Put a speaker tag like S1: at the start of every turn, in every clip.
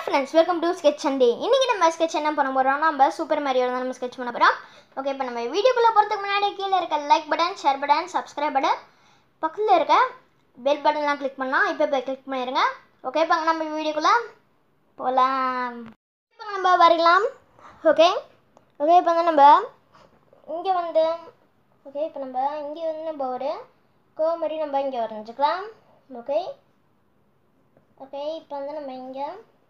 S1: friends welcome to sketch Sunday இன்றைக்கி நம்ம sketch என்ன பண்ண போகிறோம் நம்ம சூப்பர் மேரியோட தான் நம்ம ஸ்கெச் பண்ண போகிறோம் ஓகே இப்போ நம்ம வீடியோக்குள்ளே போகிறதுக்கு முன்னாடி கீழே இருக்க like button share button subscribe button பக்கத்தில் இருக்க பெல் பட்டன்லாம் கிளிக் பண்ணலாம் இப்போ இப்போ கிளிக் பண்ணிடுங்க ஓகே இப்போ நம்ம வீடியோக்குள்ளே போகலாம் இப்போ நம்ம வரலாம் ஓகே ஓகே இப்போ வந்து நம்ம இங்கே வந்து ஓகே இப்போ நம்ம இங்கே வந்து நம்ம ஒரு கோ மாதிரி நம்ம இங்கே வரைஞ்சிக்கலாம் ஓகே ஓகே இப்போ வந்து நம்ம இங்கே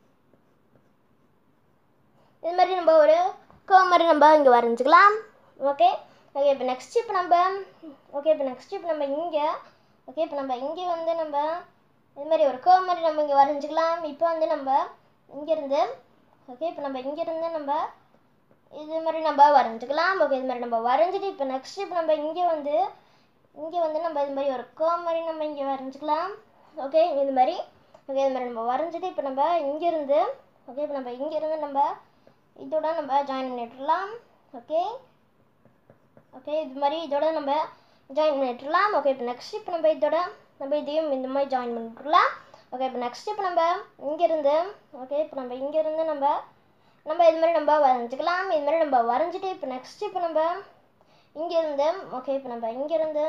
S1: இது மாதிரி நம்ம ஒரு கோ மாதிரி நம்ம இங்கே வரைஞ்சிக்கலாம் ஓகே ஓகே இப்போ நெக்ஸ்ட் இப்போ நம்ம ஓகே இப்போ நெக்ஸ்ட் இப்போ நம்ம இங்கே ஓகே இப்போ நம்ம இங்கே வந்து நம்ம இது மாதிரி ஒரு கோ மாதிரி நம்ம இங்கே வரைஞ்சிக்கலாம் இப்போ வந்து நம்ம இங்கேருந்து ஓகே இப்போ நம்ம இங்கேருந்து நம்ம இது மாதிரி நம்ம வரைஞ்சிக்கலாம் ஓகே இது மாதிரி நம்ம வரைஞ்சிட்டு இப்போ நெக்ஸ்ட் இப்போ நம்ம இங்கே வந்து இங்கே வந்து நம்ம இது மாதிரி ஒரு கோ மாதிரி நம்ம இங்கே வரைஞ்சிக்கலாம் ஓகே இது மாதிரி ஓகே இது மாதிரி நம்ம வரைஞ்சிட்டு இப்போ நம்ம இங்கேருந்து ஓகே இப்போ நம்ம இங்கேருந்து நம்ம இதோட நம்ம ஜாயின் பண்ணிட்டுலாம் ஓகே ஓகே இது மாதிரி இதோட நம்ம ஜாயின் பண்ணிட்டுலாம் ஓகே இப்போ நெக்ஸ்ட் இப்போ நம்ம இதோட நம்ம இதையும் இந்த மாதிரி ஜாயின் பண்ணிட்டுலாம் ஓகே இப்போ நெக்ஸ்ட் இப்போ நம்ம இங்கேருந்து ஓகே இப்போ நம்ம இங்கேருந்து நம்ம நம்ம இது மாதிரி நம்ம வரைஞ்சிக்கலாம் இது மாதிரி நம்ம வரைஞ்சிட்டு இப்போ நெக்ஸ்ட் இப்போ நம்ம இங்கேருந்து ஓகே இப்போ நம்ம இங்கேருந்து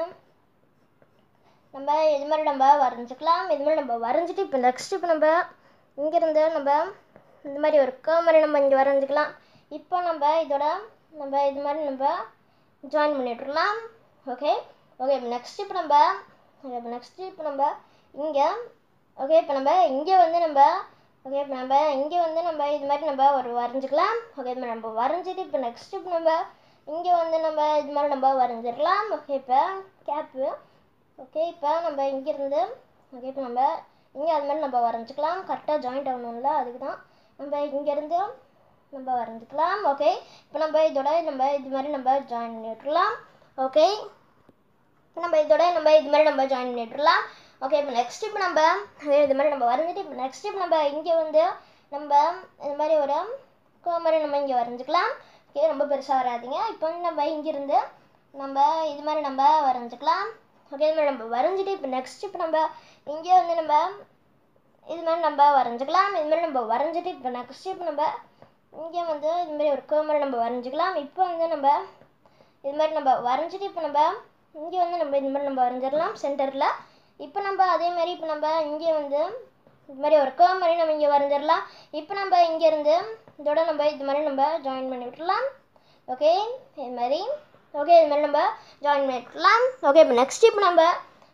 S1: நம்ம இது மாதிரி நம்ம வரைஞ்சிக்கலாம் இது மாதிரி நம்ம வரைஞ்சிட்டு இப்போ நெக்ஸ்ட் இப்போ நம்ம இங்கேருந்து நம்ம இந்த மாதிரி ஒரு மாதிரி நம்ம இங்கே வரைஞ்சிக்கலாம் இப்போ நம்ம இதோட நம்ம இது மாதிரி நம்ம ஜாயின் பண்ணிட்டுலாம் ஓகே ஓகே இப்போ நெக்ஸ்ட் இப்போ நம்ம ஓகே இப்போ நெக்ஸ்ட் இப்போ நம்ம இங்கே ஓகே இப்போ நம்ம இங்கே வந்து நம்ம ஓகே இப்போ நம்ம இங்கே வந்து நம்ம இது மாதிரி நம்ம ஒரு வரைஞ்சிக்கலாம் ஓகே இப்போ நம்ம வரைஞ்சிட்டு இப்போ நெக்ஸ்ட் இப்போ நம்ம இங்கே வந்து நம்ம இது மாதிரி நம்ம வரைஞ்சிடலாம் ஓகே இப்போ கேப்பு ஓகே இப்போ நம்ம இங்கேருந்து ஓகே இப்போ நம்ம இங்கே அது மாதிரி நம்ம வரைஞ்சிக்கலாம் கரெக்டாக ஜாயிண்ட் ஆகணும்ல அதுக்கு தான் நம்ம இங்கேருந்து நம்ம வரைஞ்சிக்கலாம் ஓகே இப்போ நம்ம இதோட நம்ம இது மாதிரி நம்ம ஜாயின் பண்ணி விட்டுலாம் ஓகே இப்போ நம்ம இதோட நம்ம இது மாதிரி நம்ம ஜாயின் பண்ணி விட்டுலாம் ஓகே இப்போ நெக்ஸ்ட் இப்போ நம்ம இது மாதிரி நம்ம வரைஞ்சிட்டு இப்போ நெக்ஸ்ட் இப்போ நம்ம இங்கே வந்து நம்ம இது மாதிரி ஒரு கோ மாதிரி நம்ம இங்கே வரைஞ்சிக்கலாம் ஓகே ரொம்ப பெருசாக வராதிங்க இப்போ வந்து நம்ம இங்கேருந்து நம்ம இது மாதிரி நம்ம வரைஞ்சிக்கலாம் ஓகே இது மாதிரி நம்ம வரைஞ்சிட்டு இப்போ நெக்ஸ்ட் இப்போ நம்ம இங்கே வந்து நம்ம இது மாதிரி நம்ம வரைஞ்சிக்கலாம் இது மாதிரி நம்ம வரைஞ்சிட்டு இப்போ நெக்ஸ்ட் இப்போ நம்ம இங்கே வந்து இது மாதிரி ஒரு கோ மாதிரி நம்ம வரைஞ்சிக்கலாம் இப்போ வந்து நம்ம இது மாதிரி நம்ம வரைஞ்சிட்டு இப்போ நம்ம இங்கே வந்து நம்ம இது மாதிரி நம்ம வரைஞ்சிடலாம் சென்டரில் இப்போ நம்ம அதே மாதிரி இப்போ நம்ம இங்கே வந்து இது மாதிரி ஒரு கோ மாதிரி நம்ம இங்கே வரைஞ்சிடலாம் இப்போ நம்ம இங்கேருந்து இதோட நம்ம இது மாதிரி நம்ம ஜாயின் பண்ணி விட்டுலாம் ஓகே இது மாதிரி ஓகே இது மாதிரி நம்ம ஜாயின் பண்ணி விட்டுலாம் ஓகே இப்போ நெக்ஸ்ட் இப்போ நம்ம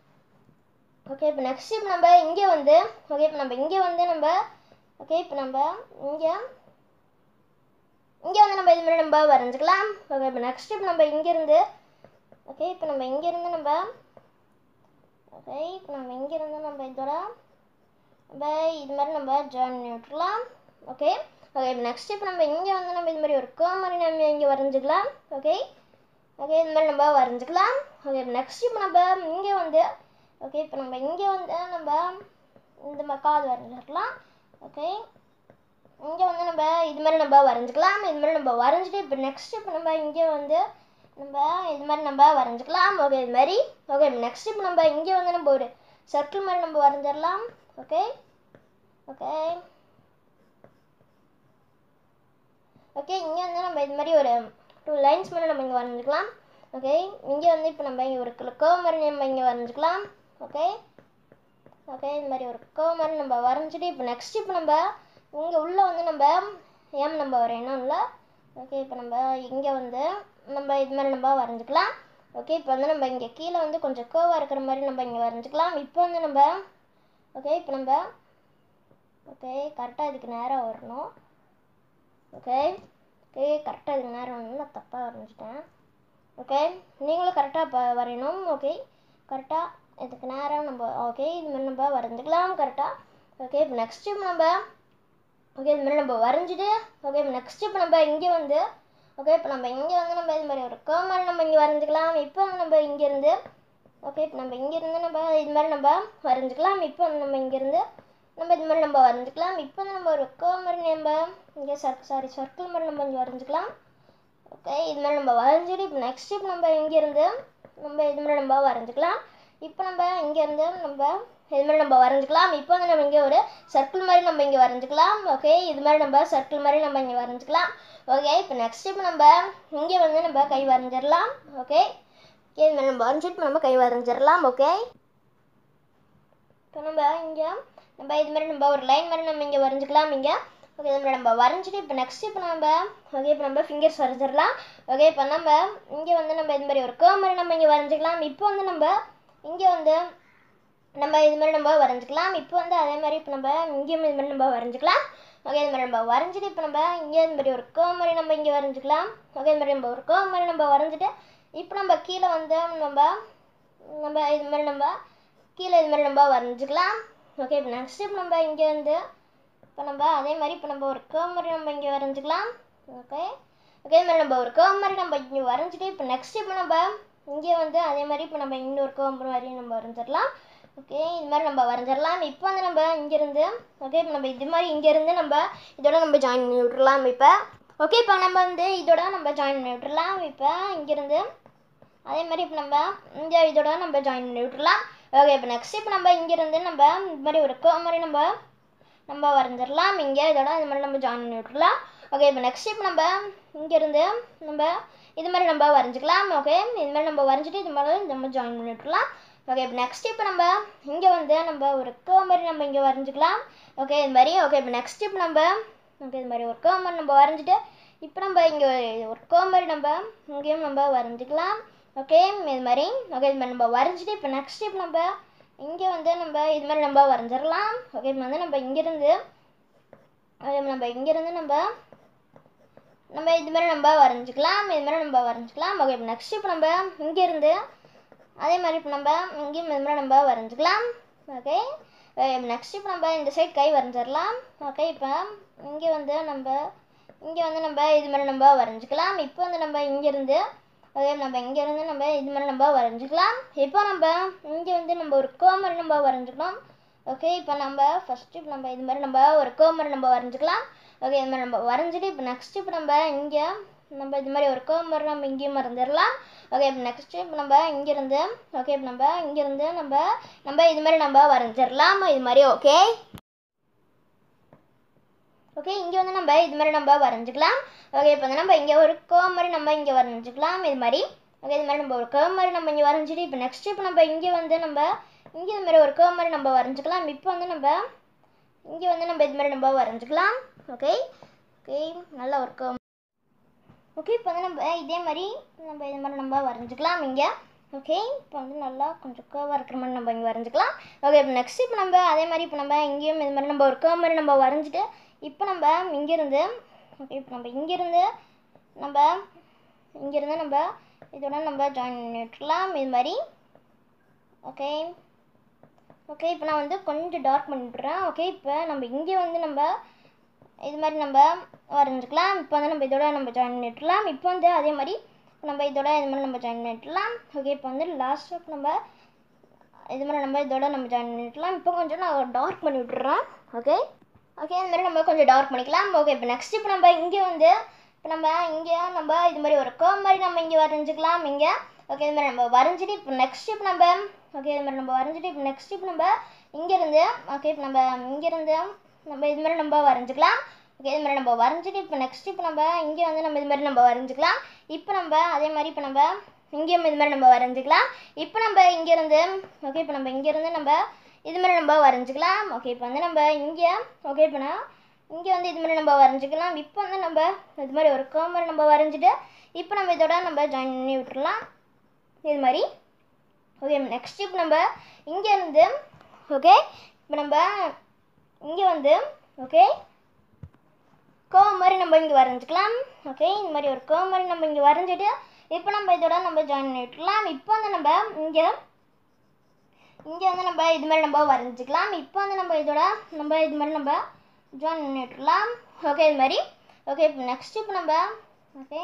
S1: ஓகே இப்போ நெக்ஸ்ட் இப்போ நம்ம இங்கே வந்து ஓகே இப்போ நம்ம இங்கே வந்து நம்ம ஓகே இப்போ நம்ம இங்கே இங்கே வந்து நம்ம இது மாதிரி நம்ம வரைஞ்சிக்கலாம் ஓகே இப்போ நெக்ஸ்ட் இப்போ நம்ம இங்கேருந்து ஓகே இப்போ நம்ம இங்கேருந்து நம்ம ஓகே இப்போ நம்ம இங்கேருந்து நம்ம இதோட நம்ம இது மாதிரி நம்ம ஜாயின் பண்ணி விட்டுலாம் ஓகே ஓகே இப்போ நெக்ஸ்ட் இப்போ நம்ம இங்கே வந்து நம்ம இது மாதிரி ஒரு கோ மாதிரி நம்ம இங்கே வரைஞ்சிக்கலாம் ஓகே ஓகே இது மாதிரி நம்ம வரைஞ்சிக்கலாம் ஓகே இப்போ நெக்ஸ்ட் இப்போ நம்ம இங்கே வந்து ஓகே இப்போ நம்ம இங்கே வந்து நம்ம இந்த மாதிரி காது வரைஞ்சிடலாம் ஓகே இங்கே வந்து நம்ம இது மாதிரி நம்ம வரைஞ்சிக்கலாம் இது மாதிரி நம்ம வரைஞ்சிட்டு இப்போ நெக்ஸ்ட் இப்போ நம்ம இங்கே வந்து நம்ம இது மாதிரி நம்ம வரைஞ்சிக்கலாம் ஓகே இது மாதிரி ஓகே நெக்ஸ்ட் இப்போ நம்ம இங்கே வந்து நம்ம ஒரு சர்க்கிள் மாதிரி நம்ம வரைஞ்சிடலாம் ஓகே ஓகே ஓகே இங்கே வந்து நம்ம இது மாதிரி ஒரு டூ லைன்ஸ் மாதிரி நம்ம இங்கே வரைஞ்சிக்கலாம் ஓகே இங்கே வந்து இப்போ நம்ம இங்கே ஒரு கர்வ் மாதிரி நம்ம இங்கே வரைஞ்சிக்கலாம் ஓகே ஓகே இது மாதிரி ஒரு கர்வ் மாதிரி நம்ம வரைஞ்சிட்டு இப்போ நெக்ஸ்ட் இப்போ நம்ம இங்கே உள்ளே வந்து நம்ம எம் நம்ம வரையணும் இல்லை ஓகே இப்போ நம்ம இங்கே வந்து நம்ம இது மாதிரி நம்ம வரைஞ்சிக்கலாம் ஓகே இப்போ வந்து நம்ம இங்கே கீழே வந்து கொஞ்சம் கோவாக இருக்கிற மாதிரி நம்ம இங்கே வரைஞ்சிக்கலாம் இப்போ வந்து நம்ம ஓகே இப்போ நம்ம ஓகே கரெக்டாக இதுக்கு நேராக வரணும் ஓகே ஓகே கரெக்டாக இதுக்கு நேரம் வரணும் நான் தப்பாக வரைஞ்சிட்டேன் ஓகே நீங்களும் கரெக்டாக ப வரையணும் ஓகே கரெக்டாக இதுக்கு நேரம் நம்ம ஓகே இது மாதிரி நம்ம வரைஞ்சிக்கலாம் கரெக்டாக ஓகே இப்போ நெக்ஸ்ட் நம்ம ஓகே இது மாதிரி நம்ம வரைஞ்சிட்டு ஓகே இப்போ நெக்ஸ்ட் இப்போ நம்ம இங்கே வந்து ஓகே இப்போ நம்ம இங்கே வந்து நம்ம இது மாதிரி ஒரு கோ மாதிரி நம்ம இங்கே வரைஞ்சிக்கலாம் இப்போ வந்து நம்ம இங்கேருந்து ஓகே இப்போ நம்ம இங்கேருந்து நம்ம இது மாதிரி நம்ம வரைஞ்சிக்கலாம் இப்போ வந்து நம்ம இங்கேருந்து நம்ம இது மாதிரி நம்ம வரைஞ்சிக்கலாம் இப்போ வந்து நம்ம ஒரு கோ மாதிரி நம்ம இங்கே சர்க் சாரி சர்க்கிள் மாதிரி நம்ம இங்கே வரைஞ்சிக்கலாம் ஓகே இது மாதிரி நம்ம வரைஞ்சிட்டு இப்போ நெக்ஸ்ட் இப்போ நம்ம இங்கேருந்து நம்ம இது மாதிரி நம்ம வரைஞ்சிக்கலாம் இப்போ நம்ம இங்கேருந்து நம்ம இது மாதிரி நம்ம வரைஞ்சிக்கலாம் இப்போ வந்து நம்ம இங்கே ஒரு சர்க்கிள் மாதிரி நம்ம இங்கே வரைஞ்சிக்கலாம் ஓகே இது மாதிரி நம்ம சர்க்கிள் மாதிரி நம்ம இங்கே வரைஞ்சிக்கலாம் ஓகே இப்போ நெக்ஸ்ட் இப்போ நம்ம இங்கே வந்து நம்ம கை வரைஞ்சிடலாம் ஓகே இது மாதிரி நம்ம வரைஞ்சிட்டு நம்ம கை வரைஞ்சிடலாம் ஓகே இப்போ நம்ம இங்கே நம்ம இது மாதிரி நம்ம ஒரு லைன் மாதிரி நம்ம இங்கே வரைஞ்சிக்கலாம் இங்கே ஓகே இது மாதிரி நம்ம வரைஞ்சிட்டு இப்போ நெக்ஸ்ட் இப்போ நம்ம ஓகே இப்போ நம்ம ஃபிங்கர்ஸ் வரைஞ்சிடலாம் ஓகே இப்போ நம்ம இங்கே வந்து நம்ம இது மாதிரி ஒரு கேர்வ் மாதிரி நம்ம இங்கே வரைஞ்சிக்கலாம் இப்போ வந்து நம்ம இங்கே வந்து நம்ம இது மாதிரி நம்ம வரைஞ்சிக்கலாம் இப்போ வந்து அதே மாதிரி இப்போ நம்ம இங்கேயும் இது மாதிரி நம்ம வரைஞ்சிக்கலாம் ஓகே இது மாதிரி நம்ம வரைஞ்சிட்டு இப்போ நம்ம இங்கே இது மாதிரி ஒரு கேர்வ் மாதிரி நம்ம இங்கே வரைஞ்சிக்கலாம் ஓகே இது மாதிரி நம்ம ஒரு கேர்வ் மாதிரி நம்ம வரைஞ்சிட்டு இப்போ நம்ம கீழே வந்து நம்ம நம்ம இது மாதிரி நம்ம கீழே இது மாதிரி நம்ம வரைஞ்சிக்கலாம் ஓகே இப்போ நெக்ஸ்ட் இப்போ நம்ம இங்கே வந்து இப்போ நம்ம அதே மாதிரி இப்போ நம்ம ஒரு கேர்வ் மாதிரி நம்ம இங்கே வரைஞ்சிக்கலாம் ஓகே ஓகே இது மாதிரி நம்ம ஒரு கேர்வ் மாதிரி நம்ம இங்கே வரைஞ்சிட்டு இப்போ நெக்ஸ்ட் இப்போ நம்ம இங்கே வந்து அதே மாதிரி இப்போ நம்ம இன்னொரு கேர்வ் மாதிரி நம்ம வரைஞ்சிடலாம் ஓகே இது மாதிரி நம்ம வரைஞ்சிடலாம் இப்போ வந்து நம்ம இங்கேருந்து ஓகே இப்போ நம்ம இது மாதிரி இங்கேருந்து நம்ம இதோட நம்ம ஜாயின் பண்ணி விட்டுறலாம் இப்போ ஓகே இப்போ நம்ம வந்து இதோட நம்ம ஜாயின் பண்ணி விட்டுறலாம் இப்போ இங்கேருந்து அதே மாதிரி இப்போ நம்ம இந்த இதோட நம்ம ஜாயின் பண்ணி விட்டுறலாம் ஓகே இப்போ நெக்ஸ்ட் இப்போ நம்ம இங்கேருந்து நம்ம இது மாதிரி ஒரு curve மாதிரி நம்ம நம்ம வரைஞ்சிடலாம் இங்கே இதோட இது மாதிரி நம்ம ஜாயின் பண்ணி விட்டுறலாம் ஓகே இப்போ நெக்ஸ்ட் இப்போ நம்ம இங்கேருந்து நம்ம இது மாதிரி நம்ம வரைஞ்சிக்கலாம் ஓகே இது மாதிரி நம்ம வரைஞ்சிட்டு இது மாதிரி நம்ம ஜாயின் பண்ணி விட்டுறலாம் ஓகே இப்போ நெக்ஸ்ட் இப்போ நம்ம இங்கே வந்து நம்ம ஒரு curve மாதிரி நம்ம இங்கே வரைஞ்சிக்கலாம் ஓகே இது மாதிரி ஓகே இப்போ நெக்ஸ்ட் இப்போ நம்ம ஓகே இது மாதிரி ஒரு curve மாதிரி நம்ம வரைஞ்சிட்டு இப்போ நம்ம இங்கே ஒரு curve மாதிரி நம்ம இங்கேயும் நம்ம வரைஞ்சிக்கலாம் ஓகே இது மாதிரி ஓகே இது மாதிரி நம்ம வரைஞ்சிட்டு இப்போ நெக்ஸ்ட் இப்போ நம்ம இங்கே வந்து நம்ம இது மாதிரி நம்ம வரைஞ்சிடலாம் ஓகே இப்போ வந்து நம்ம இங்கேருந்து ஓகே நம்ம இங்கேருந்து நம்ம நம்ம இது மாதிரி நம்ம வரைஞ்சிக்கலாம் இது மாதிரி நம்ம வரைஞ்சிக்கலாம் ஓகே இப்போ நெக்ஸ்ட் இப்போ நம்ம இங்கேருந்து அதே மாதிரி இப்போ நம்ம இங்கேயும் இது மாதிரி நம்ம வரைஞ்சிக்கலாம் ஓகே நெக்ஸ்ட் இப்போ நம்ம இந்த சைட் கை வரைஞ்சிடலாம் ஓகே இப்போ இங்கே வந்து நம்ம இங்கே வந்து நம்ம இது மாதிரி நம்ம வரைஞ்சிக்கலாம் இப்போ வந்து நம்ம இங்கேருந்து அதே நம்ம இங்கேருந்து நம்ம இது மாதிரி நம்ம வரைஞ்சிக்கலாம் இப்போ நம்ம இங்கே வந்து நம்ம ஒரு curve மாதிரி நம்ம வரைஞ்சிக்கலாம் ஓகே இப்போ நம்ம ஃபஸ்ட்டு இப்போ நம்ம இது மாதிரி நம்ம ஒரு curve மாதிரி நம்ம வரைஞ்சிக்கலாம் ஓகே இது மாதிரி நம்ம வரைஞ்சிட்டு இப்போ நெக்ஸ்ட் இப்போ நம்ம இங்கே நம்ம இது மாதிரி ஒரு curve மாதிரி நம்ம இங்கேயும் வரைஞ்சிடலாம் ஓகே இப்போ நெக்ஸ்ட் இப்போ நம்ம இங்கேருந்து ஓகே இப்போ நம்ம இங்கேருந்து நம்ம நம்ம இது மாதிரி நம்ம வரைஞ்சிடலாம் இது மாதிரி ஓகே ஓகே இங்கே வந்து நம்ம இது மாதிரி நம்ம வரைஞ்சிக்கலாம் ஓகே இப்போ வந்து நம்ம இங்கே ஒரு curve மாதிரி நம்ம இங்கே வரைஞ்சிக்கலாம் இது மாதிரி ஓகே இது மாதிரி நம்ம ஒரு curve மாதிரி நம்ம இங்கே வரைஞ்சிட்டு இப்போ நெக்ஸ்ட் இப்போ நம்ம இங்கே வந்து நம்ம இங்கே இது மாதிரி ஒரு curve மாதிரி நம்ம வரைஞ்சிக்கலாம் இப்போ வந்து நம்ம இங்கே வந்து நம்ம இது மாதிரி நம்ம வரைஞ்சிக்கலாம் ஓகே ஓகே நல்ல ஒரு curve ஓகே இப்போ வந்து நம்ம இதே மாதிரி நம்ம இது மாதிரி நம்ம வரைஞ்சிக்கலாம் இங்கே ஓகே இப்போ வந்து நல்லா கொஞ்சம் கேர்வாக இருக்கிற மாதிரி நம்ம இங்கே வரைஞ்சிக்கலாம் ஓகே இப்போ நெக்ஸ்ட் இப்போ நம்ம அதே மாதிரி இப்போ நம்ம இங்கேயும் இது மாதிரி நம்ம ஒரு கேர்வ் மாதிரி நம்ம வரைஞ்சிட்டு இப்போ நம்ம இங்கேருந்து ஓகே இப்போ நம்ம இங்கேருந்து நம்ம இங்கேருந்து நம்ம இதோட நம்ம ஜாயின் பண்ணி விட்டுறலாம் இது மாதிரி ஓகே ஓகே இப்போ நான் வந்து கொஞ்சம் டார்க் பண்ணி விட்டுறேன் ஓகே இப்போ நம்ம இங்கே வந்து நம்ம இது மாதிரி நம்ம வரைஞ்சிக்கலாம் இப்போ வந்து நம்ம இதோட நம்ம ஜாயின் பண்ணி விட்டுறலாம் இப்போ வந்து அதே மாதிரி நம்ம இதோட இது மாதிரி நம்ம ஜாயின் பண்ணி விட்டுறலாம் ஓகே இப்போ வந்து லாஸ்ட் நம்ம இது மாதிரி நம்ம இதோட நம்ம ஜாயின் பண்ணி விட்டுறலாம் இப்போ கொஞ்சம் நான் டார்க் பண்ணி விட்டுறேன் ஓகே ஓகே இந்த மாதிரி நம்ம கொஞ்சம் டார்க் பண்ணிக்கலாம் ஓகே இப்போ நெக்ஸ்ட் இப்போ நம்ம இங்கே வந்து இப்போ நம்ம இங்கே நம்ம இது மாதிரி ஒரு curve மாதிரி நம்ம இங்கே வரைஞ்சிக்கலாம் இங்கே ஓகே இது மாதிரி நம்ம வரைஞ்சிட்டு இப்போ நெக்ஸ்ட் இப்போ நம்ம ஓகே இது மாதிரி நம்ம வரைஞ்சிட்டு இப்போ நெக்ஸ்ட் இப்போ நம்ம இங்கேருந்து ஓகே இப்போ நம்ம இங்கேருந்து நம்ம இது மாதிரி நம்ம வரைஞ்சிக்கலாம் ஓகே இது மாதிரி நம்ம வரைஞ்சிட்டு இப்போ நெக்ஸ்ட் இப்போ நம்ம இங்கே வந்து நம்ம இது மாதிரி நம்ம வரைஞ்சிக்கலாம் இப்போ நம்ம அதே மாதிரி இப்போ நம்ம இங்கேயும் இது மாதிரி நம்ம வரைஞ்சிக்கலாம் இப்போ நம்ம இங்கேருந்து ஓகே இப்போ நம்ம இங்கேருந்து நம்ம இது மாதிரி நம்ம வரைஞ்சிக்கலாம் ஓகே இப்போ வந்து நம்ம இங்கே ஓகே இப்போ நான் இங்கே வந்து இது மாதிரி நம்ம வரைஞ்சிக்கலாம் இப்போ வந்து நம்ம இது மாதிரி ஒரு curve மாதிரி நம்ம வரைஞ்சிட்டு இப்போ நம்ம இதோட நம்ம ஜாயின் பண்ணி விட்டுறலாம் இது மாதிரி ஓகே நெக்ஸ்ட் இப்போ நம்ம இங்கேருந்து ஓகே இப்போ நம்ம இங்கே வந்து ஓகே curve மாதிரி நம்ம இங்கே வரைஞ்சிக்கலாம் ஓகே இந்த மாதிரி ஒரு curve மாதிரி நம்ம இங்கே வரைஞ்சிட்டு இப்போ நம்ம இதோட நம்ம ஜாயின் பண்ணி விட்டுறலாம் இப்போ வந்து நம்ம இங்கே இங்கே வந்து நம்ம இது மாதிரி நம்ம வரைஞ்சிக்கலாம் இப்போ வந்து நம்ம இதோட நம்ம இது மாதிரி நம்ம ஜாயின் பண்ணி விட்டுறலாம் ஓகே இது மாதிரி ஓகே இப்போ நெக்ஸ்ட் இப்போ நம்ம ஓகே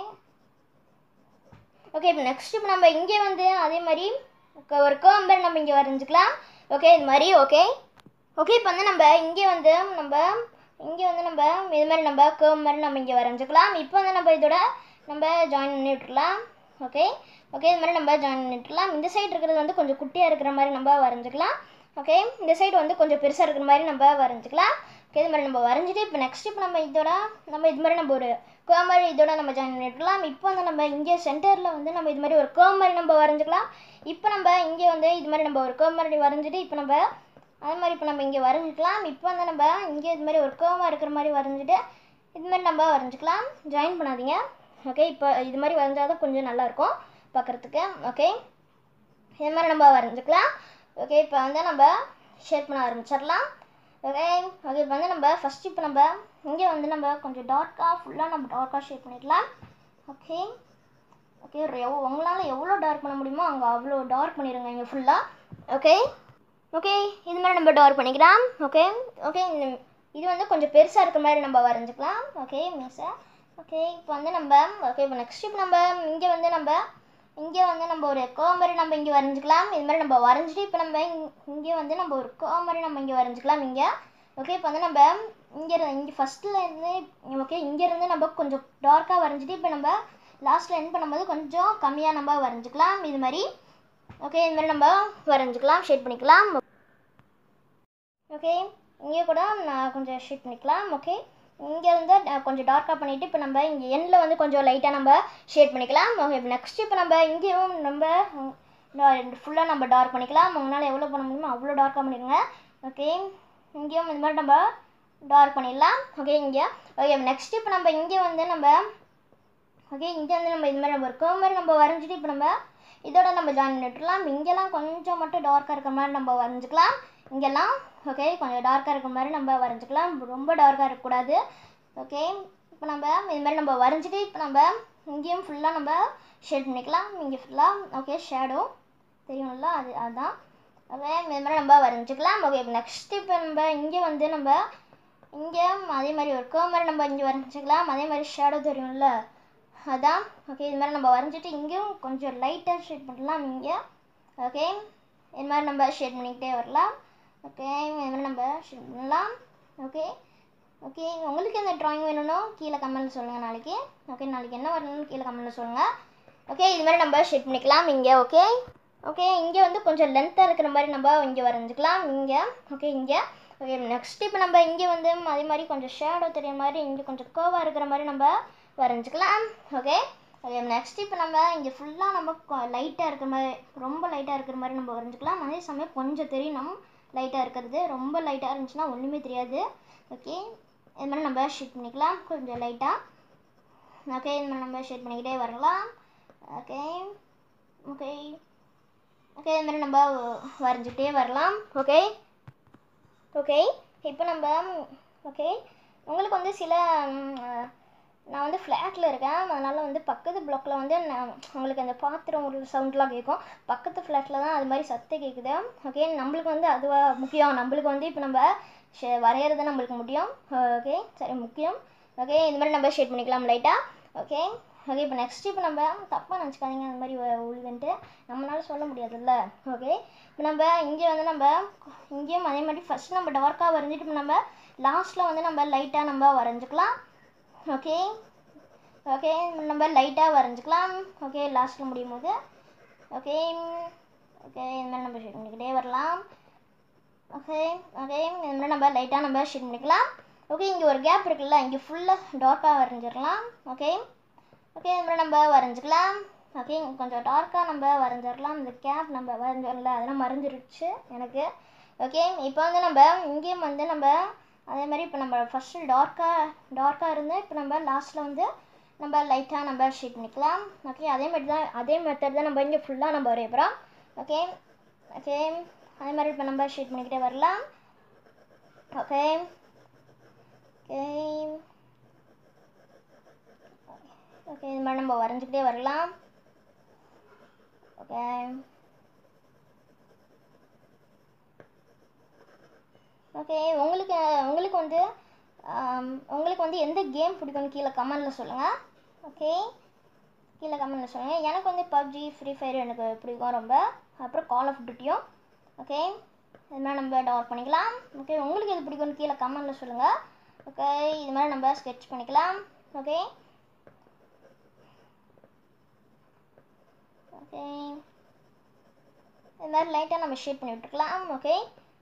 S1: ஓகே இப்போ நெக்ஸ்ட் இப்போ நம்ம இங்கே வந்து அதே மாதிரி க- ஒரு curve மாதிரி நம்ம இங்கே வரைஞ்சிக்கலாம் ஓகே இது மாதிரி ஓகே ஓகே இப்போ வந்து நம்ம இங்கே வந்து நம்ம இங்கே வந்து நம்ம இது மாதிரி நம்ம curve மாதிரி நம்ம இங்கே வரைஞ்சிக்கலாம் இப்போ வந்து நம்ம இதோட நம்ம ஜாயின் பண்ணி விட்டுறலாம் ஓகே ஓகே இது மாதிரி நம்ம ஜாயின் பண்ணி விட்டுறலாம் இந்த சைடு இருக்கிறது வந்து கொஞ்சம் குட்டியாக இருக்கிற மாதிரி நம்ம வரைஞ்சிக்கலாம் ஓகே இந்த சைடு வந்து கொஞ்சம் பெருசாக இருக்கிற மாதிரி நம்ம வரைஞ்சிக்கலாம் ஓகே இது மாதிரி நம்ம வரைஞ்சிட்டு இப்போ நெக்ஸ்ட் இப்போ நம்ம இதோட நம்ம இது மாதிரி நம்ம ஒரு கோ மாதிரி இதோட நம்ம ஜாயின் பண்ணிக்கலாம் இப்போ வந்து நம்ம இங்கே சென்டரில் வந்து நம்ம இது மாதிரி ஒரு கோ மாதிரி நம்ம வரைஞ்சிக்கலாம் இப்போ நம்ம இங்கே வந்து இது மாதிரி நம்ம ஒரு கோ மாதிரி வரைஞ்சிட்டு இப்போ நம்ம அதே மாதிரி இப்போ நம்ம இங்கே வரைஞ்சிக்கலாம் இப்போ வந்து நம்ம இங்கே இது மாதிரி ஒரு கோமாக இருக்கிற மாதிரி வரைஞ்சிட்டு இது மாதிரி நம்ம வரைஞ்சிக்கலாம் ஜாயின் பண்ணாதீங்க ஓகே இப்போ இது மாதிரி வரைஞ்சால் தான் கொஞ்சம் நல்லாயிருக்கும் பார்க்குறதுக்கு ஓகே இது மாதிரி நம்ம வரைஞ்சிக்கலாம் ஓகே இப்போ வந்து நம்ம ஷேப் பண்ண ஆரம்பிச்சிடலாம் ஓகே ஓகே இப்போ வந்து நம்ம ஃபஸ்ட்டு இப்போ நம்ம இங்கே வந்து நம்ம கொஞ்சம் டார்க்காக ஃபுல்லாக நம்ம டார்க்காக ஷேப் பண்ணிடலாம் ஓகே ஓகே எவ் உங்களால் எவ்வளோ டார்க் பண்ண முடியுமோ அங்கே அவ்வளோ டார்க் பண்ணிடுங்க இங்கே ஃபுல்லாக ஓகே ஓகே இது மாதிரி நம்ம டார்க் பண்ணிக்கலாம் ஓகே ஓகே இது வந்து கொஞ்சம் பெருசாக இருக்கிற மாதிரி நம்ம வரைஞ்சிக்கலாம் ஓகே மீஸை ஓகே இப்போ வந்து நம்ம ஓகே இப்போ நெக்ஸ்ட் இப்போ நம்ம இங்கே வந்து நம்ம இங்கே வந்து நம்ம ஒரு கோ மாதிரி நம்ம இங்கே வரைஞ்சிக்கலாம் இது மாதிரி நம்ம வரைஞ்சிட்டு இப்போ நம்ம இங்கே வந்து நம்ம ஒரு கோ மாதிரி நம்ம இங்கே வரைஞ்சிக்கலாம் இங்கே ஓகே இப்போ வந்து நம்ம இங்கே இங்கே ஃபஸ்ட்டில் இருந்து ஓகே இங்கேருந்து நம்ம கொஞ்சம் டார்க்காக வரைஞ்சிட்டு இப்போ நம்ம லாஸ்ட்டில் எண்ட் பண்ணும்போது கொஞ்சம் கம்மியாக நம்ம வரைஞ்சிக்கலாம் இது மாதிரி ஓகே இது மாதிரி நம்ம வரைஞ்சிக்கலாம் ஷேட் பண்ணிக்கலாம் ஓகே இங்கே கூட நான் கொஞ்சம் ஷேட் பண்ணிக்கலாம் ஓகே இங்கே வந்து அஹ், கொஞ்சம் டார்க்காக பண்ணிவிட்டு இப்போ நம்ம இங்கே எண்ணில் வந்து கொஞ்சம் லைட்டாக நம்ம ஷேட் பண்ணிக்கலாம் ஓகே இப்போ நெக்ஸ்ட் இப்போ நம்ம இங்கேயும் நம்ம ஃபுல்லாக நம்ம டார்க் பண்ணிக்கலாம் உங்களால் எவ்வளோ பண்ண முடியுமோ அவ்வளோ டார்க்காக பண்ணிடுங்க ஓகே இங்கேயும் இந்த மாதிரி நம்ம டார்க் பண்ணிடலாம் ஓகே இங்கே ஓகே நெக்ஸ்ட் இப்போ நம்ம இங்கே வந்து நம்ம ஓகே இங்கே வந்து நம்ம இது மாதிரி நம்ம ஒரு curve மாதிரி நம்ம வரைஞ்சிட்டு இப்போ நம்ம இதோட நம்ம ஜாயின் பண்ணிட்டுலாம் இங்கெல்லாம் கொஞ்சம் மட்டும் டார்க்காக இருக்கிற மாதிரி நம்ம வரைஞ்சிக்கலாம் இங்கெல்லாம் ஓகே கொஞ்சம் டார்க்காக இருக்கிற மாதிரி நம்ம வரைஞ்சிக்கலாம் ரொம்ப டார்க்காக இருக்கக்கூடாது ஓகே இப்போ நம்ம இது மாதிரி நம்ம வரைஞ்சிட்டு இப்போ நம்ம இங்கேயும் ஃபுல்லாக நம்ம ஷேட் பண்ணிக்கலாம் இங்கே ஃபுல்லாக ஓகே ஷேடோ தெரியும்ல அது அதுதான் ஓகே இது மாதிரி நம்ம வரைஞ்சிக்கலாம் ஓகே இப்போ நெக்ஸ்ட் இப்போ நம்ம இங்கே வந்து நம்ம இங்கே அதே மாதிரி ஒரு curve மாதிரி நம்ம இங்கே வரைஞ்சிக்கலாம் அதே மாதிரி ஷேடோ தெரியும்ல அதான் ஓகே இது மாதிரி நம்ம வரைஞ்சிட்டு இங்கேயும் கொஞ்சம் லைட்டாக ஷேட் பண்ணலாம் இங்கே ஓகே இது மாதிரி நம்ம ஷேட் பண்ணிக்கிட்டே வரலாம் ஓகே இது மாதிரி நம்ம ஷேட் பண்ணலாம் ஓகே ஓகே உங்களுக்கு எந்த ட்ராயிங் வேணும்னோ கீழே கமெண்ட்டில் சொல்லுங்கள் நாளைக்கு ஓகே நாளைக்கு என்ன வரணும்னு கீழே கமெண்ட்டில் சொல்லுங்கள் ஓகே இது மாதிரி நம்ம ஷேட் பண்ணிக்கலாம் இங்கே ஓகே ஓகே இங்கே வந்து கொஞ்சம் லென்த்தாக இருக்கிற மாதிரி நம்ம இங்கே வரைஞ்சிக்கலாம் இங்கே ஓகே இங்கே ஓகே நெக்ஸ்ட் இப்போ நம்ம இங்கே வந்து அதே மாதிரி கொஞ்சம் ஷேடோ தெரியுற மாதிரி இங்கே கொஞ்சம் கோவாக இருக்கிற மாதிரி நம்ம வரைஞ்சிக்கலாம் ஓகே ஓகே நெக்ஸ்ட் இப்போ நம்ம இங்கே ஃபுல்லாக நம்ம லைட்டாக இருக்கிற மாதிரி ரொம்ப லைட்டாக இருக்கிற மாதிரி நம்ம வரைஞ்சிக்கலாம் அதே சமயம் கொஞ்சம் தெரியணும் லைட்டாக இருக்கிறது ரொம்ப லைட்டாக இருந்துச்சுன்னா ஒன்றுமே தெரியாது ஓகே இது மாதிரி நம்ம ஷீட் பண்ணிக்கலாம் கொஞ்சம் லைட்டாக ஓகே இது மாதிரி நம்ம ஷேட் பண்ணிக்கிட்டே வரலாம் ஓகே ஓகே ஓகே இது மாதிரி நம்ம வரைஞ்சிட்டே வரலாம் ஓகே ஓகே இப்போ நம்ம ஓகே உங்களுக்கு வந்து சில ம், அஹ், நான் வந்து ஃப்ளாட்டில் இருக்கேன் அதனால் வந்து பக்கத்து பிளாக்ல வந்து நான் உங்களுக்கு அந்த பாத்திரம் ஒரு சவுண்ட்லாம் கேட்கும் பக்கத்து ஃப்ளாட்டில் தான் அது மாதிரி சத்தம் கேட்குது ஓகே நம்மளுக்கு வந்து அதுவா முக்கியம் நம்மளுக்கு வந்து இப்போ நம்ம ஷே- வரையறது நம்மளுக்கு முடியும் ஓகே சரி முக்கியம் ஓகே இந்த மாதிரி நம்ம ஷேட் பண்ணிக்கலாம் லைட்டாக ஓகே ஓகே இப்போ நெக்ஸ்ட் இப்போ நம்ம தப்பாக நினச்சிக்காதீங்க அந்த மாதிரி உழுதுன்ட்டு நம்மளால சொல்ல முடியாதுல்ல ஓகே இப்போ நம்ம இங்கே வந்து நம்ம இங்கேயும் அதே மாதிரி ஃபஸ்ட் நம்ம டார்க்காக வரைஞ்சிட்டு இப்போ நம்ம லாஸ்ட்டில் வந்து நம்ம லைட்டாக நம்ம வரைஞ்சிக்கலாம் ஓகே ஓகே நம்ம லைட்டாக வரைஞ்சிக்கலாம் ஓகே லாஸ்ட்டில் முடியும் போது ஓகே ஓகே இந்த மாதிரி நம்ம ஷேட் பண்ணிக்கிட்டே வரலாம் ஓகே ஓகே இந்த மாதிரி நம்ம லைட்டாக நம்ம ஷேட் பண்ணிக்கலாம் ஓகே இங்கே ஒரு கேப் இருக்குல்ல இங்கே ஃபுல்லாக டார்க்காக வரைஞ்சிடலாம் ஓகே ஓகே இந்த மாதிரி நம்ம வரைஞ்சிக்கலாம் ஓகே இங்க கொஞ்சம் டார்க்காக நம்ம வரைஞ்சிடலாம் இந்த கேப் நம்ம வரைஞ்சிடல அதெல்லாம் மறைஞ்சிருச்சு எனக்கு ஓகே இப்போ வந்து நம்ம இங்கேயும் வந்து நம்ம அதே மாதிரி இப்போ நம்ம ஃபஸ்ட்டு டார்க்காக டார்க்காக இருந்து இப்போ நம்ம லாஸ்ட்டில் வந்து நம்ம லைட்டாக நம்ம ஷீட் பண்ணிக்கலாம் ஓகே அதே மாதிரி தான் அதே மெத்தட் தான் நம்ம இங்கே ஃபுல்லாக நம்ம வரைய போகிறோம் ஓகே ஓகே அதே மாதிரி இப்போ நம்ம ஷீட் பண்ணிக்கிட்டே வரலாம் ஓகே ஓகே ஓகே இது மாதிரி நம்ம வரைஞ்சிக்கிட்டே வரலாம் ஓகே ஓகே உங்களுக்கு உங்களுக்கு வந்து ஆம், உங்களுக்கு வந்து எந்த கேம் பிடிக்கும்னு கீழே கமெண்டில் சொல்லுங்கள் ஓகே கீழே கமெண்டில் சொல்லுங்கள் எனக்கு வந்து பப்ஜி ஃப்ரீ ஃபயர் எனக்கு பிடிக்கும் ரொம்ப அப்புறம் கால் ஆஃப் டியூட்டியும் ஓகே இது மாதிரி நம்ம டவுன்லோட் பண்ணிக்கலாம் ஓகே உங்களுக்கு எது பிடிக்கும்னு கீழே கமெண்டில் சொல்லுங்கள் ஓகே இது மாதிரி நம்ம ஸ்கெட்ச் பண்ணிக்கலாம் ஓகே ஓகே இது மாதிரி லைட்டாக நம்ம ஷேட் பண்ணி விட்டுருக்கலாம் ஓகே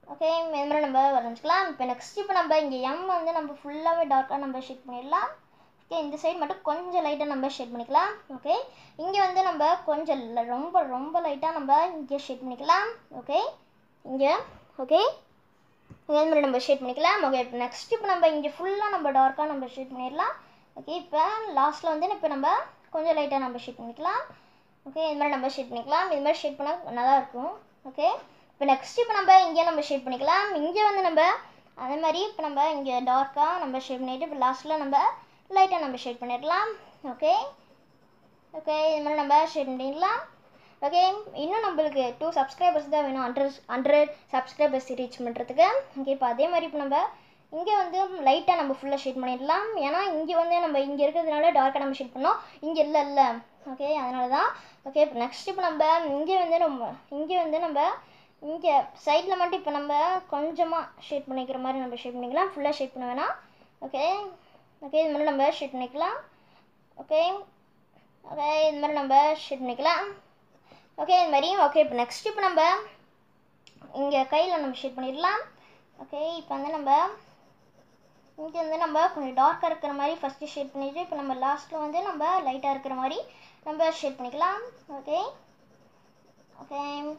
S1: ஓகே இது மாதிரி நம்ம வரைஞ்சிக்கலாம் இப்போ நெக்ஸ்ட் இப்போ நம்ம இங்கே எம் வந்து நம்ம ஃபுல்லாகவே டார்க்காக நம்ம ஷேட் பண்ணிடலாம் ஓகே இந்த சைடு மட்டும் கொஞ்சம் லைட்டாக நம்ம ஷேட் பண்ணிக்கலாம் ஓகே இங்கே வந்து நம்ம கொஞ்சம் ல- ரொம்ப ரொம்ப லைட்டாக நம்ம இங்கே ஷேட் பண்ணிக்கலாம் ஓகே இங்கே ஓகே இதே மாதிரி நம்ம ஷேட் பண்ணிக்கலாம் ஓகே இப்போ நெக்ஸ்ட் இப்போ நம்ம இங்கே ஃபுல்லாக நம்ம டார்க்காக நம்ம ஷேட் பண்ணிடலாம் ஓகே இப்போ லாஸ்ட்டில் வந்து இப்போ நம்ம கொஞ்சம் லைட்டாக நம்ம ஷேட் பண்ணிக்கலாம் ஓகே இது மாதிரி நம்ம ஷேட் பண்ணிக்கலாம் இது மாதிரி ஷேட் பண்ணால் நல்லா இருக்கும் ஓகே இப்போ நெக்ஸ்ட் இப்போ நம்ம இங்கே நம்ம ஷேட் பண்ணிக்கலாம் இங்கே வந்து நம்ம அதே மாதிரி இப்போ நம்ம இங்கே டார்க்காக நம்ம ஷேட் பண்ணிட்டு இப்போ லாஸ்ட்டில் நம்ம லைட்டாக நம்ம ஷேட் பண்ணிடலாம் ஓகே ஓகே இது மாதிரி நம்ம ஷேட் பண்ணிடலாம் ஓகே இன்னும் நம்மளுக்கு டூ சப்ஸ்கிரைபர்ஸ் தான் வேணும் ஹண்ட்ரட் ஹண்ட்ரட் சப்ஸ்கிரைபர்ஸ் ரீச் பண்ணுறதுக்கு ஓகே இப்போ அதே மாதிரி இப்போ நம்ம இங்கே வந்து லைட்டாக நம்ம ஃபுல்லாக ஷேட் பண்ணிடலாம் ஏன்னா இங்கே வந்து நம்ம இங்கே இருக்கிறதுனால டார்க்காக நம்ம ஷேட் பண்ணோம் இங்கே இல்லை இல்லை ஓகே அதனால தான் ஓகே இப்போ நெக்ஸ்ட் இப்போ நம்ம இங்கே வந்து நம்ம இங்கே வந்து நம்ம இங்கே சைடில் மட்டும் இப்போ நம்ம கொஞ்சமாக ஷேட் பண்ணிக்கிற மாதிரி நம்ம ஷேட் பண்ணிக்கலாம் ஃபுல்லாக ஷேட் பண்ண வேணாம் ஓகே ஓகே இது மாதிரி நம்ம ஷேட் பண்ணிக்கலாம் ஓகே ஓகே இது மாதிரி நம்ம ஷேட் பண்ணிக்கலாம் ஓகே இது மாதிரி ஓகே இப்போ நெக்ஸ்ட் இப்போ நம்ம இங்கே கையில் நம்ம ஷேட் பண்ணிடலாம் ஓகே இப்போ வந்து நம்ம இங்கே வந்து நம்ம கொஞ்சம் டார்க்காக இருக்கிற மாதிரி ஃபஸ்ட்டு ஷேட் பண்ணிவிட்டு இப்போ நம்ம லாஸ்ட்டில் வந்து நம்ம லைட்டாக இருக்கிற மாதிரி நம்ம ஷேட் பண்ணிக்கலாம் ஓகே ஓகே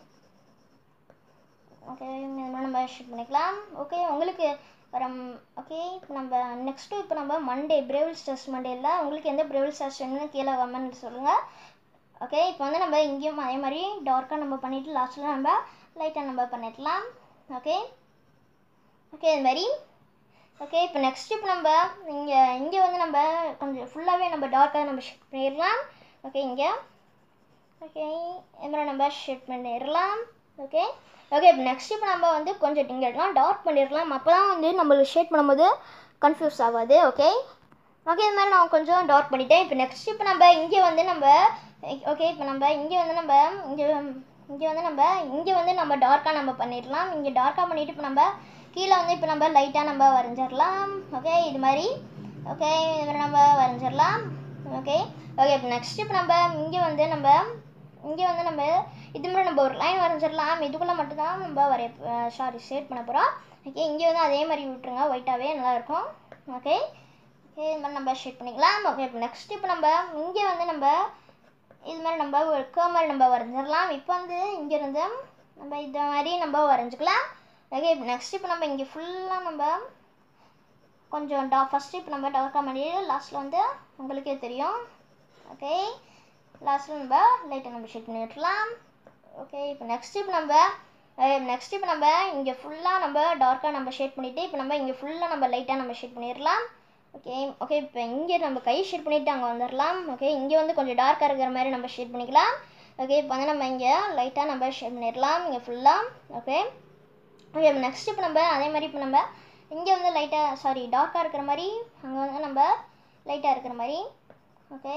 S1: ஓகே இந்த மாதிரி நம்ம ஷேட் பண்ணிக்கலாம் ஓகே உங்களுக்கு வர ஓகே இப்போ நம்ம நெக்ஸ்ட்டு இப்போ நம்ம மண்டே பிரேவில் ஸ்ட்ரெஸ் மண்டேல உங்களுக்கு எந்த பிரேவில் ஸ்ட்ரெஸ் வேணும்னு கீழே கமெண்ட் சொல்லுங்கள் ஓகே இப்போ வந்து நம்ம இங்கேயும் அதே மாதிரி டார்க்காக நம்ம பண்ணிவிட்டு லாஸ்ட்டில் நம்ம லைட்டாக நம்ம பண்ணிடலாம் ஓகே ஓகே இது மாதிரி ஓகே இப்போ நெக்ஸ்ட் இப்போ நம்ம இங்கே இங்கே வந்து நம்ம கொஞ்சம் ஃபுல்லாகவே நம்ம டார்க்காக நம்ம ஷேட் பண்ணிடலாம் ஓகே இங்கே ஓகே இது மாதிரி நம்ம ஷேட் பண்ணிடலாம் ஓகே ஓகே இப்போ நெக்ஸ்ட் இப்போ நம்ம வந்து கொஞ்சம் இங்கே இருக்கலாம் டார்க் பண்ணிடலாம் அப்போ தான் வந்து நம்மளுக்கு ஷேட் பண்ணும்போது கன்ஃபியூஸ் ஆகாது ஓகே ஓகே இது மாதிரி நான் கொஞ்சம் டார்க் பண்ணிட்டேன் இப்போ நெக்ஸ்ட் இப்போ நம்ம இங்கே வந்து நம்ம ஓகே இப்போ நம்ம இங்கே வந்து நம்ம இங்கே இங்கே வந்து நம்ம இங்கே வந்து நம்ம டார்க்காக நம்ம பண்ணிடலாம் இங்கே டார்க்காக பண்ணிவிட்டு இப்போ நம்ம கீழே வந்து இப்போ நம்ம லைட்டாக நம்ம வரைஞ்சிடலாம் ஓகே இது மாதிரி ஓகே இது மாதிரி நம்ம வரைஞ்சிடலாம் ஓகே ஓகே இப்போ நெக்ஸ்ட் இப்போ நம்ம இங்கே வந்து நம்ம இங்கே வந்து நம்ம இது மாதிரி நம்ம ஒரு லைன் வரைஞ்சிடலாம் இதுக்குள்ளே மட்டும்தான் நம்ம வரைய சாரி ஷேட் பண்ண போகிறோம் ஓகே இங்கே வந்து அதே மாதிரி விட்டுருங்க ஒயிட்டாகவே நல்லாயிருக்கும் ஓகே ஓகே இது மாதிரி நம்ம ஷேட் பண்ணிக்கலாம் ஓகே இப்போ நெக்ஸ்ட் இப்போ நம்ம இங்கே வந்து நம்ம இது மாதிரி நம்ம ஒரு curve மாதிரி நம்ம வரைஞ்சிடலாம் இப்போ வந்து இங்கேருந்து நம்ம இந்த மாதிரி நம்ம வரைஞ்சிக்கலாம் ஓகே இப்போ நெக்ஸ்ட் இப்போ நம்ம இங்கே ஃபுல்லாக நம்ம கொஞ்சம் டா ஃபஸ்ட்டு இப்போ நம்ம டார்க்காக பண்ணி லாஸ்ட்டில் வந்து உங்களுக்கே தெரியும் ஓகே லாஸ்ட்டில் நம்ம லைட்டாக நம்ம ஷேட் பண்ணி விட்டுலாம் ஓகே இப்போ நெக்ஸ்ட் இப்போ நம்ம நெக்ஸ்ட் இப்போ நம்ம இங்கே ஃபுல்லாக நம்ம டார்க்காக நம்ம ஷேட் பண்ணிவிட்டு இப்போ நம்ம இங்கே ஃபுல்லாக நம்ம லைட்டாக நம்ம ஷேட் பண்ணிடலாம் ஓகே ஓகே இப்போ இங்கே நம்ம கை ஷேட் பண்ணிவிட்டு அங்கே வந்துடலாம் ஓகே இங்கே வந்து கொஞ்சம் டார்க்காக இருக்கிற மாதிரி நம்ம ஷேட் பண்ணிக்கலாம் ஓகே இப்போ வந்து நம்ம இங்கே லைட்டாக நம்ம ஷேட் பண்ணிடலாம் இங்கே ஃபுல்லாக ஓகே ஓகே இப்போ நெக்ஸ்ட் இப்போ நம்ம அதே மாதிரி இப்போ நம்ம இங்கே வந்து லைட்டாக சாரி டார்க்காக இருக்கிற மாதிரி அங்கே வந்து நம்ம லைட்டாக இருக்கிற மாதிரி ஓகே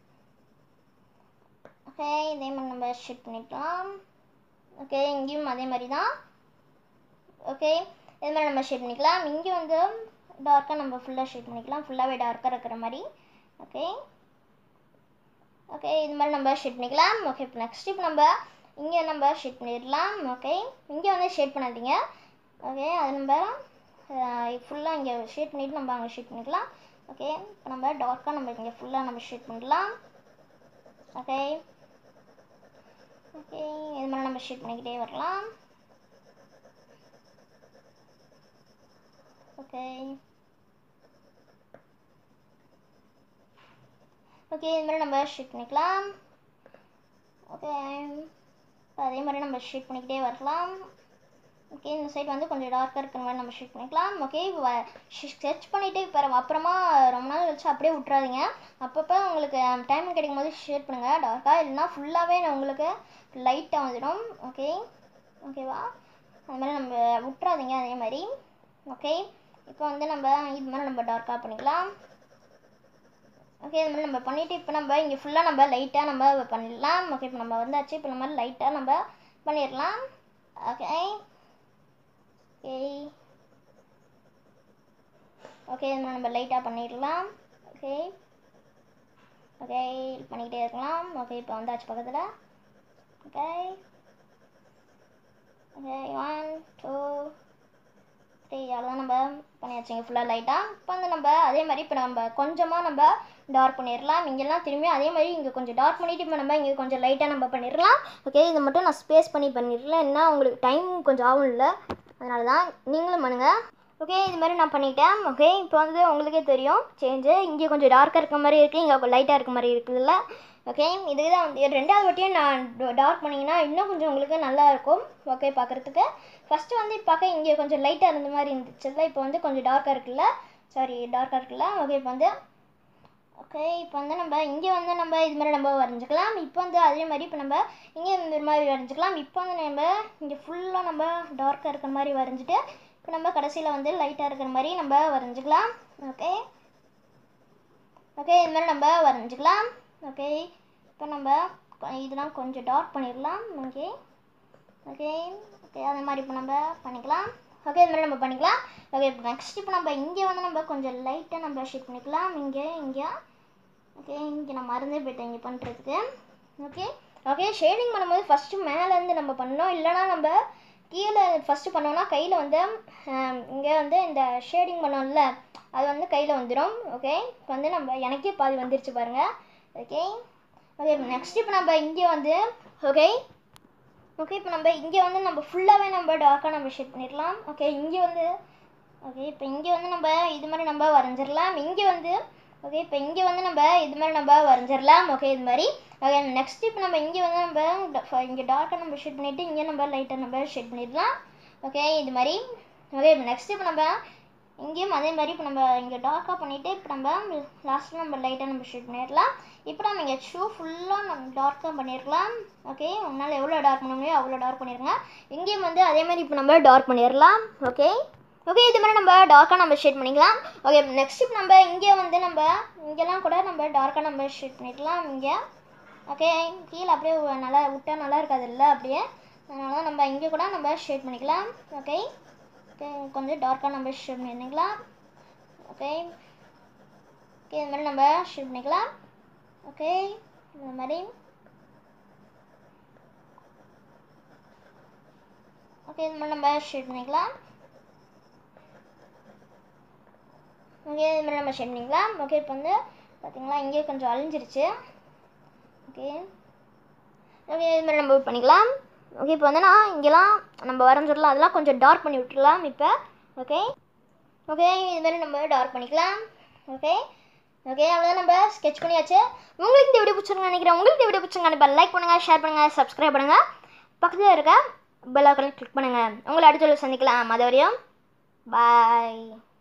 S1: ஓகே இதே மாதிரி நம்ம ஷேட் பண்ணிக்கலாம் ஓகே இங்கேயும் அதே மாதிரி தான் ஓகே இது மாதிரி நம்ம ஷேட் பண்ணிக்கலாம் இங்கே வந்து டார்க்காக நம்ம ஃபுல்லாக ஷேட் பண்ணிக்கலாம் ஃபுல்லாகவே டார்க்காக இருக்கிற மாதிரி ஓகே ஓகே இது மாதிரி நம்ம ஷேட் பண்ணிக்கலாம் ஓகே இப்போ நெக்ஸ்ட் இப்போ நம்ம இங்கே நம்ம ஷேட் பண்ணிடலாம் ஓகே இங்கே வந்து ஷேட் பண்ணாதீங்க ஓகே அது நம்ம ஃபுல்லாக இங்கே ஷேட் பண்ணிவிட்டு நம்ம அங்கே ஷேட் பண்ணிக்கலாம் ஓகே இப்போ நம்ம டார்க்காக நம்ம இங்கே ஃபுல்லாக நம்ம ஷேட் பண்ணலாம் ஓகே ஓகே இது மாதிரி நம்ம ஷேட் பண்ணிக்கிட்டே வரலாம் ஓகே ஓகே இது மாதிரி நம்ம ஷீட் பண்ணிக்கலாம் ஓகே அதே மாதிரி நம்ம ஷீட் பண்ணிக்கிட்டே வரலாம் ஓகே இந்த சைடு வந்து கொஞ்சம் டார்க்காக இருக்கிற மாதிரி நம்ம ஷீட் பண்ணிக்கலாம் ஓகே ஸ்கெட்ச் பண்ணிவிட்டு இப்போ அப்புறமா ரொம்ப நாள் கழிச்சு அப்படியே விட்றாதீங்க அப்பப்போ உங்களுக்கு டைம் கிடைக்கும் போது ஷேட் பண்ணுங்கள் டார்க்காக இல்லைன்னா ஃபுல்லாகவே உங்களுக்கு லைட்டாக வந்துடும் ஓகே ஓகேவா அது மாதிரி நம்ம விட்றாதீங்க அதே மாதிரி ஓகே இப்போ வந்து நம்ம இது மாதிரி நம்ம டார்க்காக பண்ணிக்கலாம் ஓகே இது மாதிரி நம்ம பண்ணிவிட்டு இப்போ நம்ம இங்கே ஃபுல்லாக நம்ம லைட்டாக நம்ம பண்ணிடலாம் ஓகே இப்போ நம்ம வந்தாச்சு இப்போ நம்ம லைட்டாக நம்ம பண்ணிடலாம் ஓகே ஓகே ஓகே இது மாதிரி நம்ம லைட்டாக பண்ணிடலாம் ஓகே ஓகே பண்ணிக்கிட்டே இருக்கலாம் ஓகே இப்போ வந்தாச்சு பக்கத்தில் okay okay one two three அவ்வளோதான் நம்ம பண்ணியாச்சுங்க ஃபுல்லாக லைட்டாக இப்போ வந்து நம்ம அதே மாதிரி இப்போ நம்ம கொஞ்சமாக நம்ம டார்க் பண்ணிடலாம் இங்கெல்லாம் திரும்பி அதே மாதிரி இங்கே கொஞ்சம் டார்க் பண்ணிவிட்டு இப்போ நம்ம இங்கே கொஞ்சம் லைட்டாக நம்ம பண்ணிடலாம் ஓகே இதை மட்டும் நான் ஸ்பேஸ் பண்ணி பண்ணிடலாம் என்ன உங்களுக்கு டைம் கொஞ்சம் ஆகும் இல்லை அதனால தான் நீங்களும் பண்ணுங்கள் ஓகே இது மாதிரி நான் பண்ணிட்டேன் ஓகே இப்போ வந்து உங்களுக்கே தெரியும் சேஞ்சு இங்கே கொஞ்சம் டார்க்காக இருக்க மாதிரி இருக்குது இங்கே லைட்டாக இருக்க மாதிரி இருக்குதுல்ல ஓகே இதுக்கு தான் வந்து ரெண்டாவது வாட்டியும் நான் டார்க் பண்ணிங்கன்னா இன்னும் கொஞ்சம் உங்களுக்கு நல்லா இருக்கும் ஓகே பார்க்குறதுக்கு ஃபஸ்ட்டு வந்து பார்க்க இங்கே கொஞ்சம் லைட்டாக இருந்த மாதிரி இருந்துச்சுல்ல இப்போ வந்து கொஞ்சம் டார்க்காக இருக்குல்ல சாரி டார்க்காக இருக்குல்ல ஓகே இப்போ வந்து ஓகே இப்போ வந்து நம்ம இங்கே வந்து நம்ம இது மாதிரி நம்ம வரைஞ்சிக்கலாம் இப்போ வந்து அதே மாதிரி இப்போ நம்ம இங்கே இந்த மாதிரி வரைஞ்சிக்கலாம் இப்போ வந்து நம்ம இங்கே ஃபுல்லாக நம்ம டார்க்காக இருக்கிற மாதிரி வரைஞ்சிட்டு இப்போ நம்ம கடைசியில் வந்து லைட்டாக இருக்கிற மாதிரி நம்ம வரைஞ்சிக்கலாம் ஓகே ஓகே இது மாதிரி நம்ம வரைஞ்சிக்கலாம் ஓகே இப்போ நம்ம கொ- இதெல்லாம் கொஞ்சம் டார்க் பண்ணிடலாம் ஓகே ஓகே ஓகே அதே மாதிரி இப்போ நம்ம பண்ணிக்கலாம் ஓகே இது மாதிரி நம்ம பண்ணிக்கலாம் ஓகே இப்போ நெக்ஸ்ட் இப்போ நம்ம இங்கே வந்து நம்ம கொஞ்சம் லைட்டாக நம்ம ஷேட் பண்ணிக்கலாம் இங்கே இங்கே ஓகே இங்கே நான் மறந்தே போயிட்டேன் இங்கே பண்ணுறதுக்கு ஓகே ஓகே ஷேடிங் பண்ணும்போது ஃபஸ்ட்டு மேலேருந்து நம்ம பண்ணோம் இல்லைனா நம்ம கீழே ஃபஸ்ட்டு பண்ணோம்னா கையில் வந்து இங்கே வந்து இந்த ஷேடிங் பண்ணோம்ல அது வந்து கையில் வந்துடும் ஓகே இப்போ வந்து நம்ம எனக்கே பாதி வந்துருச்சு பாருங்கள் ஓகே ஓகே நெக்ஸ்ட் இப்போ நம்ம இங்கே வந்து ஓகே ஓகே இப்போ நம்ம இங்கே வந்து நம்ம ஃபுல்லாகவே நம்ம டார்க்காக நம்ம ஷேட் பண்ணிடலாம் ஓகே இங்கே வந்து ஓகே இப்போ இங்கே வந்து நம்ம இது மாதிரி நம்ம வரைஞ்சிடலாம் இங்கே வந்து ஓகே இப்போ இங்கே வந்து நம்ம இது மாதிரி நம்ம வரைஞ்சிடலாம் ஓகே இது மாதிரி ஓகே நெக்ஸ்ட் இப்போ நம்ம இங்கே வந்து நம்ம இங்கே டார்க்காக நம்ம ஷேட் பண்ணிவிட்டு இங்கே நம்ம லைட்டாக நம்ம ஷேட் பண்ணிடலாம் ஓகே இது மாதிரி ஓகே இப்போ நெக்ஸ்ட் இப்போ நம்ம இங்கேயும் அதே மாதிரி இப்போ நம்ம இங்கே டார்க்காக பண்ணிவிட்டு இப்போ நம்ம லாஸ்ட்டில் நம்ம லைட்டாக நம்ம ஷேட் பண்ணிடலாம் இப்போ நம்ம இங்கே ஷூ ஃபுல்லாக நம்ம டார்க்காக பண்ணிடலாம் ஓகே உன்னால் எவ்வளோ டார்க் பண்ண முடியும் அவ்வளோ டார்க் பண்ணிடுங்க இங்கேயும் வந்து அதே மாதிரி இப்போ நம்ம டார்க் பண்ணிடலாம் ஓகே ஓகே இது மாதிரி நம்ம டார்க்காக நம்ம ஷேட் பண்ணிக்கலாம் ஓகே நெக்ஸ்ட் இப்போ நம்ம இங்கே வந்து நம்ம இங்கெல்லாம் கூட நம்ம டார்க்காக நம்ம ஷேட் பண்ணிக்கலாம் இங்கே ஓகே கீழே அப்படியே உ- நல்லா விட்டா நல்லா இருக்காதுல்ல அப்படியே அதனால நம்ம இங்கே கூட நம்ம ஷேட் பண்ணிக்கலாம் ஓகே ஓகே கொஞ்சம் டார்க்காக நம்ம ஷேட் பண்ணிக்கலாம் ஓகே ஓகே இது மாதிரி நம்ம ஷேட் பண்ணிக்கலாம் ஓகே இந்த மாதிரி ஓகே இது மாதிரி நம்ம ஷேட் பண்ணிக்கலாம் ஓகே இது மாதிரி நம்ம ஷேட் பண்ணிக்கலாம் ஓகே இப்போ வந்து பார்த்தீங்களா இங்கே கொஞ்சம் அழிஞ்சிருச்சு ஓகே ஓகே இது மாதிரி நம்ம பண்ணிக்கலாம் ஓகே இப்போ வந்து நான் இங்கெல்லாம் நம்ம வரைஞ்சிடலாம் அதெல்லாம் கொஞ்சம் டார்க் பண்ணி விட்டுடலாம் இப்போ ஓகே ஓகே இது மாதிரி நம்ம டார்க் பண்ணிக்கலாம் ஓகே ஓகே அவ்வளோதான் நம்ம ஸ்கெச் பண்ணியாச்சு உங்களுக்கு இந்த வீடியோ பிடிச்சிருங்க நினைக்கிறேன் உங்களுக்கு இந்த வீடியோ பிடிச்சிருங்க கண்டிப்பாக லைக் பண்ணுங்கள் ஷேர் பண்ணுங்கள் சப்ஸ்கிரைப் பண்ணுங்கள் பக்கத்தில் இருக்க பெல் ஐக்கானை கிளிக் பண்ணுங்கள் உங்களை அடுத்த சந்திக்கலாம் அது வரையும் பாய்